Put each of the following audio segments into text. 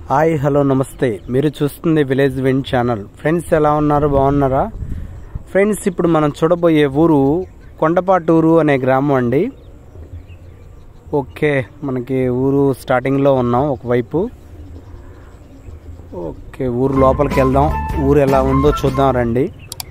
hi hello నమస్తే మీరు చూస్తుంది విలేజ్ విండ్ ఛానల్ ఫ్రెండ్స్ ఎలా ఉన్నారు బాగున్నారా ఫ్రెండ్స్ ఇప్పుడు మనం చూడబోయే ఊరు కొండపాటూరు అనే గ్రామం అండి ఓకే మనకి ఊరు స్టార్టింగ్లో ఉన్నాం ఒకవైపు ఓకే ఊరు లోపలికి వెళ్దాం ఊరు ఎలా ఉందో చూద్దాం రండి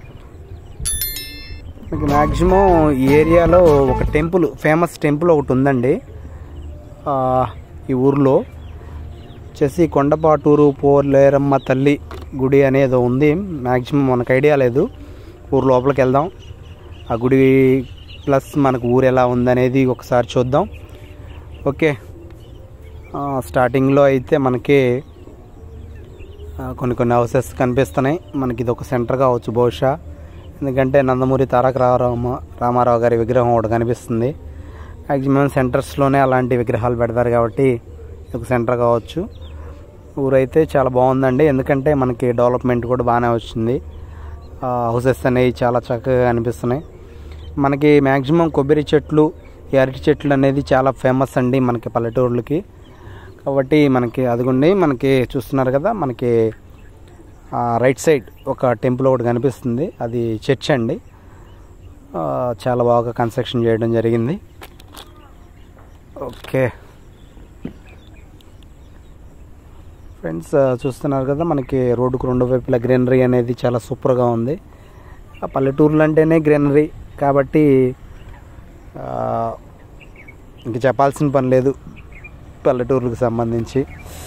మీకు మ్యాక్సిమం ఈ ఏరియాలో ఒక టెంపుల్ ఫేమస్ టెంపుల్ ఒకటి ఉందండి ఆ, ఈ ఊర్లో వచ్చేసి కొండపాటూరు పోలేరమ్మ తల్లి గుడి అనేది ఉంది మ్యాక్సిమం మనకు ఐడియా లేదు ఊరు లోపలికి వెళ్దాం ఆ గుడి ప్లస్ మనకు ఊరు ఎలా ఉందనేది ఒకసారి చూద్దాం ఓకే ఆ, స్టార్టింగ్లో అయితే మనకి ఆ, కొన్ని కొన్ని హౌసెస్ కనిపిస్తున్నాయి మనకి ఇది ఒక సెంటర్ కావచ్చు బహుశా ఎందుకంటే నందమూరి తారక రామారావు రామారావు గారి విగ్రహం ఒకటి కనిపిస్తుంది మ్యాక్సిమం సెంటర్స్లోనే అలాంటి విగ్రహాలు పెడతారు కాబట్టి ఇది ఒక సెంటర్ కావచ్చు ఊరైతే చాలా బాగుందండి ఎందుకంటే మనకి డెవలప్మెంట్ కూడా బాగానే వచ్చింది హౌసెస్ అనేవి చాలా చక్కగా కనిపిస్తున్నాయి మనకి మ్యాక్సిమం కొబ్బరి చెట్లు ఈ అరటి చెట్లు అనేది చాలా ఫేమస్ అండి మనకి పల్లెటూర్లకి కాబట్టి మనకి అదిగుండి మనకి చూస్తున్నారు కదా మనకి ఆ, రైట్ సైడ్ ఒక టెంపుల్ ఒకటి కనిపిస్తుంది అది చర్చ్ అండి ఆ, చాలా బాగా కన్స్ట్రక్షన్ చేయడం జరిగింది ఓకే ఫ్రెండ్స్ ఆ, చూస్తున్నారు కదా మనకి రోడ్డుకు రెండు వైపులా గ్రీనరీ అనేది చాలా సూపర్గా ఉంది ఆ పల్లెటూర్లు అంటేనే గ్రీనరీ కాబట్టి ఆ, ఇంక చెప్పాల్సిన పని లేదు పల్లెటూర్లకు సంబంధించి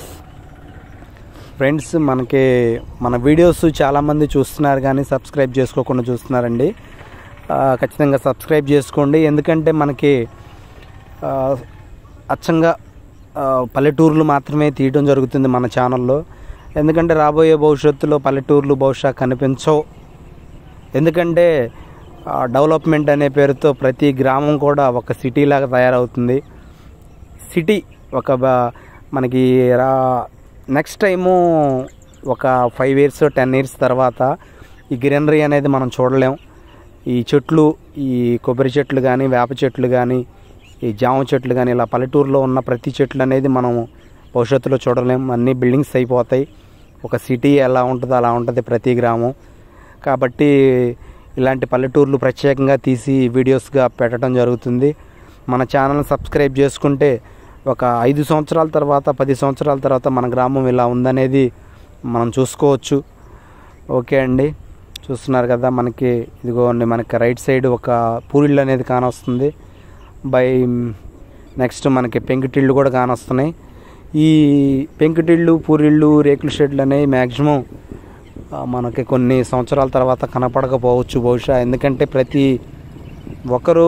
ఫ్రెండ్స్ మనకి మన వీడియోస్ చాలామంది చూస్తున్నారు కానీ సబ్స్క్రైబ్ చేసుకోకుండా చూస్తున్నారండి ఆ, ఖచ్చితంగా సబ్స్క్రైబ్ చేసుకోండి ఎందుకంటే మనకి ఆ, అచ్చంగా ఆ, పల్లెటూర్లు మాత్రమే తీయడం జరుగుతుంది మన ఛానల్లో ఎందుకంటే రాబోయే భవిష్యత్తులో పల్లెటూర్లు బహుశా కనిపించవు ఎందుకంటే ఆ, డెవలప్మెంట్ అనే పేరుతో ప్రతి గ్రామం కూడా ఒక సిటీ లాగా తయారవుతుంది సిటీ ఒక బ- మనకి రా నెక్స్ట్ టైము ఒక ఫైవ్ ఇయర్స్ టెన్ ఇయర్స్ తర్వాత ఈ గ్రీనరీ అనేది మనం చూడలేం ఈ చెట్లు ఈ కొబ్బరి చెట్లు కానీ వేప చెట్లు కానీ ఈ జామ చెట్లు కానీ ఇలా పల్లెటూరులో ఉన్న ప్రతి చెట్లు అనేది మనం భవిష్యత్తులో చూడలేం అన్ని బిల్డింగ్స్ అయిపోతాయి ఒక సిటీ ఎలా ఉంటుందో అలా ఉంటుంది ప్రతి గ్రామం కాబట్టి ఇలాంటి పల్లెటూర్లు ప్రత్యేకంగా తీసి వీడియోస్గా పెట్టడం జరుగుతుంది మన ఛానల్ సబ్స్క్రైబ్ చేసుకుంటే ఒక ఐదు సంవత్సరాల తర్వాత పది సంవత్సరాల తర్వాత మన గ్రామం ఇలా ఉందనేది మనం చూసుకోవచ్చు ఓకే అండి చూస్తున్నారు కదా మనకి ఇదిగోండి మనకి రైట్ సైడ్ ఒక పూరిళ్ళు అనేది కానొస్తుంది బై నెక్స్ట్ మనకి పెంకుటిళ్ళు కూడా కానొస్తున్నాయి ఈ పెంకుటిళ్ళు పూరిళ్ళు రేకుల షెడ్లు అనేవి మ్యాక్సిమం ఆ, మనకి కొన్ని సంవత్సరాల తర్వాత కనపడకపోవచ్చు బహుశా ఎందుకంటే ప్రతి ఒక్కరూ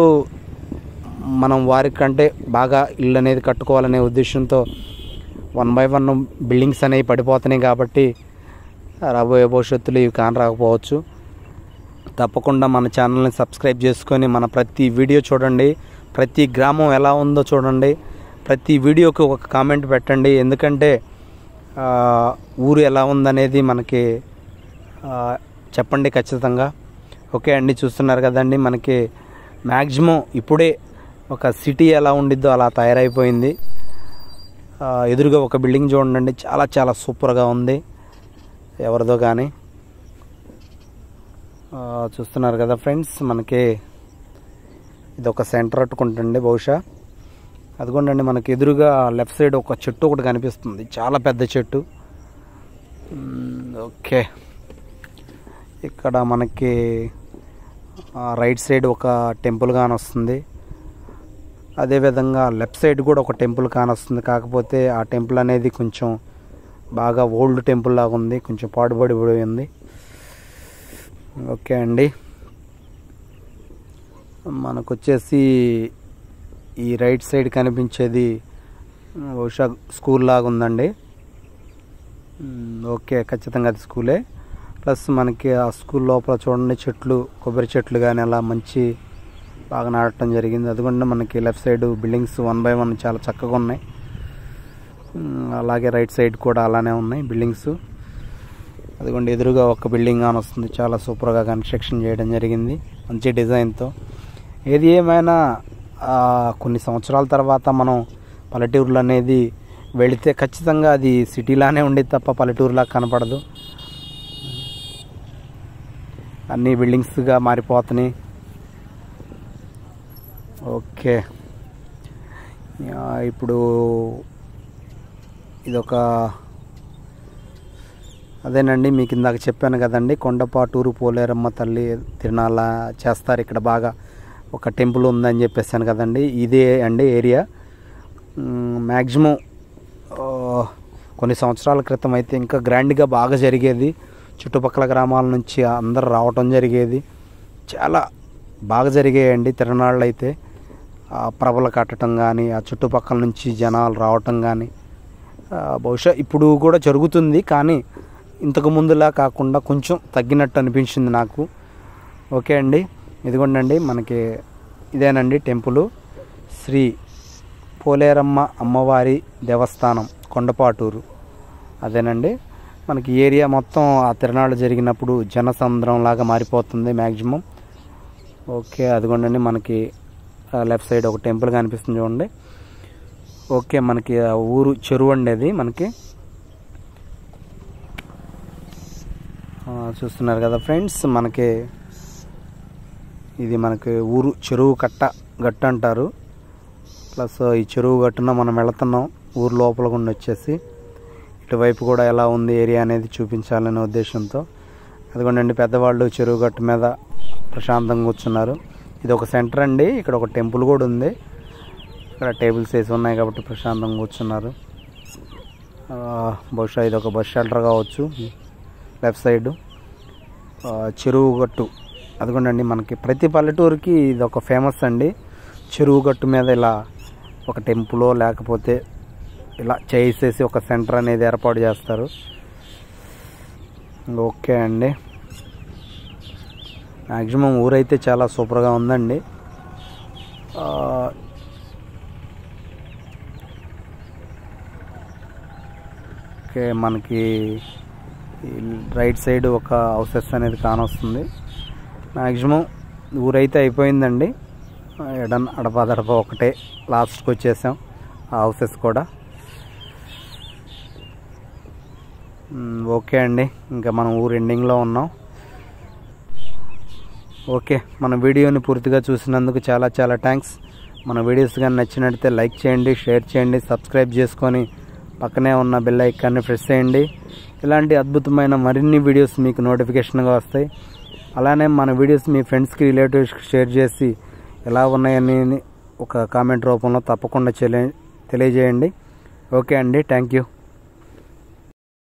మనం వారికంటే బాగా ఇల్లు అనేది కట్టుకోవాలనే ఉద్దేశంతో వన్ బై వన్ బిల్డింగ్స్ అనేవి పడిపోతున్నాయి కాబట్టి రాబోయే భవిష్యత్తులో ఇవి కానరాకపోవచ్చు తప్పకుండా మన ఛానల్ని సబ్స్క్రైబ్ చేసుకొని మన ప్రతి వీడియో చూడండి ప్రతి గ్రామం ఎలా ఉందో చూడండి ప్రతి వీడియోకి ఒక కామెంట్ పెట్టండి ఎందుకంటే ఆ, ఊరు ఎలా ఉందనేది మనకి ఆ, చెప్పండి ఖచ్చితంగా ఓకే అండి చూస్తున్నారు కదండి మనకి మ్యాక్సిమం ఇప్పుడే ఒక సిటీ ఎలా ఉండిద్దో అలా తయారైపోయింది ఆ, ఎదురుగా ఒక బిల్డింగ్ చూడండి చాలా చాలా సూపర్గా ఉంది ఎవరిదో కానీ ఆ, చూస్తున్నారు కదా ఫ్రెండ్స్ మనకి ఇది ఒక సెంటర్ అట్టుకుంటుంది బహుశా అదిగోండి మనకి ఎదురుగా లెఫ్ట్ సైడ్ ఒక చెట్టు ఒకటి కనిపిస్తుంది చాలా పెద్ద చెట్టు మ్మ్, ఓకే ఇక్కడ మనకి ఆ, రైట్ సైడ్ ఒక టెంపుల్ కానొస్తుంది అదేవిధంగా లెఫ్ట్ సైడ్ కూడా ఒక టెంపుల్ కానొస్తుంది కాకపోతే ఆ టెంపుల్ అనేది కొంచెం బాగా ఓల్డ్ టెంపుల్ లాగా ఉంది కొంచెం పాడుబడి ఉంది ఓకే అండి మనకు వచ్చేసి ఈ రైట్ సైడ్ కనిపించేది బహుశా స్కూల్ లాగా ఉందండి మ్, ఓకే ఖచ్చితంగా అది స్కూలే ప్లస్ మనకి ఆ స్కూల్ లోపల చూడండి చెట్లు కొబ్బరి చెట్లు కానీ అలా మంచి బాగా నాటడం జరిగింది అదిగోండి మనకి left side buildings one by one చాలా చక్కగా ఉన్నాయి మ్, అలాగే రైట్ సైడ్ కూడా అలానే ఉన్నాయి బిల్డింగ్స్ అదిగోండి ఎదురుగా ఒక బిల్డింగ్ అని వస్తుంది చాలా సూపర్గా కన్స్ట్రక్షన్ చేయడం జరిగింది మంచి డిజైన్తో ఏది ఏమైనా ఆ, కొన్ని సంవత్సరాల తర్వాత మనం పల్లెటూర్లు అనేది వెళితే ఖచ్చితంగా అది సిటీలానే ఉండేది తప్ప పల్లెటూరులా కనపడదు అన్ని బిల్డింగ్స్గా మారిపోతున్నాయి ఓకే ఆ, ఇప్పుడు ఇదొక అదేనండి మీకు ఇందాక చెప్పాను కదండి కొండపాటూరు పోలేరమ్మ తల్లి తిరునాళ్ళ చేస్తారు ఇక్కడ బాగా ఒక టెంపుల్ ఉందని చెప్పేసాను కదండి ఇదే అండి ఏరియా మ్యాక్సిమం కొన్ని సంవత్సరాల క్రితం అయితే ఇంకా గ్రాండ్గా బాగా జరిగేది చుట్టుపక్కల గ్రామాల నుంచి అందరు రావటం జరిగేది చాలా బాగా జరిగాయండి తిరునాళ్ళు అయితే ఆ ప్రభలు కట్టడం కానీ ఆ చుట్టుపక్కల నుంచి జనాలు రావటం కానీ ఆ, బహుశా ఇప్పుడు కూడా జరుగుతుంది కానీ ఇంతకు ముందులా కాకుండా కొంచెం తగ్గినట్టు అనిపించింది నాకు ఓకే అండి ఇదిగోండి మనకి ఇదేనండి టెంపుల్ శ్రీ పోలేరమ్మ అమ్మవారి దేవస్థానం కొండపాటూరు అదేనండి మనకి ఏరియా మొత్తం ఆ తిరణాలు జరిగినప్పుడు జనసంద్రం లాగా మారిపోతుంది మ్యాక్సిమం ఓకే అదిగోండి మనకి లెఫ్ట్ సైడ్ ఒక టెంపుల్ కనిపిస్తుంది చూడండి ఓకే మనకి ఆ ఊరు చెరువు అండి అది మనకి ఆ, చూస్తున్నారు కదా ఫ్రెండ్స్ మనకి ఇది మనకి ఊరు చెరువు కట్ట గట్టు అంటారు ప్లస్ ఈ చెరువు గట్టున మనం వెళుతున్నాం ఊరు లోపల గుండా వచ్చేసి ఇటువైపు కూడా ఎలా ఉంది ఏరియా అనేది చూపించాలనే ఉద్దేశంతో అదిగోండి పెద్దవాళ్ళు చెరువు గట్టు మీద ప్రశాంతంగా కూర్చున్నారు ఇది ఒక సెంటర్ అండి ఇక్కడ ఒక టెంపుల్ కూడా ఉంది ఇక్కడ టేబుల్స్ వేసి ఉన్నాయి కాబట్టి ప్రశాంతంగా కూర్చున్నారు ఆ, బహుశా ఇది ఒక బస్ షెల్టర్ కావచ్చు లెఫ్ట్ సైడ్ ఆ, చెరువు గట్టు అదిగోండి మనకి ప్రతి పల్లెటూరుకి ఇది ఒక ఫేమస్ అండి చెరువు గట్టు మీద ఇలా ఒక టెంపులో లేకపోతే ఇలా చేసేసి ఒక సెంటర్ అనేది ఏర్పాటు చేస్తారు ఓకే అండి మ్యాక్సిమం ఊరైతే చాలా సూపర్గా ఉందండి ఆ, ఓకే మనకి ఈ రైట్ సైడ్ ఒక హౌసెస్ అనేది కానొస్తుంది మ్యాక్సిమం ఊరైతే అయిపోయిందండి ఎడన్ అడపదడప ఒకటే లాస్ట్కి వచ్చేసాం ఆ హౌసెస్ కూడా మ్, ఓకే అండి ఇంకా మనం ఊరు ఎండింగ్లో ఉన్నాం ఓకే మన వీడియోని పూర్తిగా చూసినందుకు చాలా చాలా థ్యాంక్స్ మన వీడియోస్ కానీ నచ్చినట్లయితే లైక్ చేయండి షేర్ చేయండి సబ్స్క్రైబ్ చేసుకొని పక్కనే ఉన్న బెల్ ఐకాన్ని ప్రెస్ చేయండి ఇలాంటి అద్భుతమైన మరిన్ని వీడియోస్ మీకు నోటిఫికేషన్గా వస్తాయి అలానే మన వీడియోస్ మీ ఫ్రెండ్స్కి రిలేటివ్స్కి షేర్ చేసి ఎలా ఉన్నాయని ఒక కామెంట్ రూపంలో తప్పకుండా చెలే తెలియజేయండి ఓకే అండి థ్యాంక్ యూ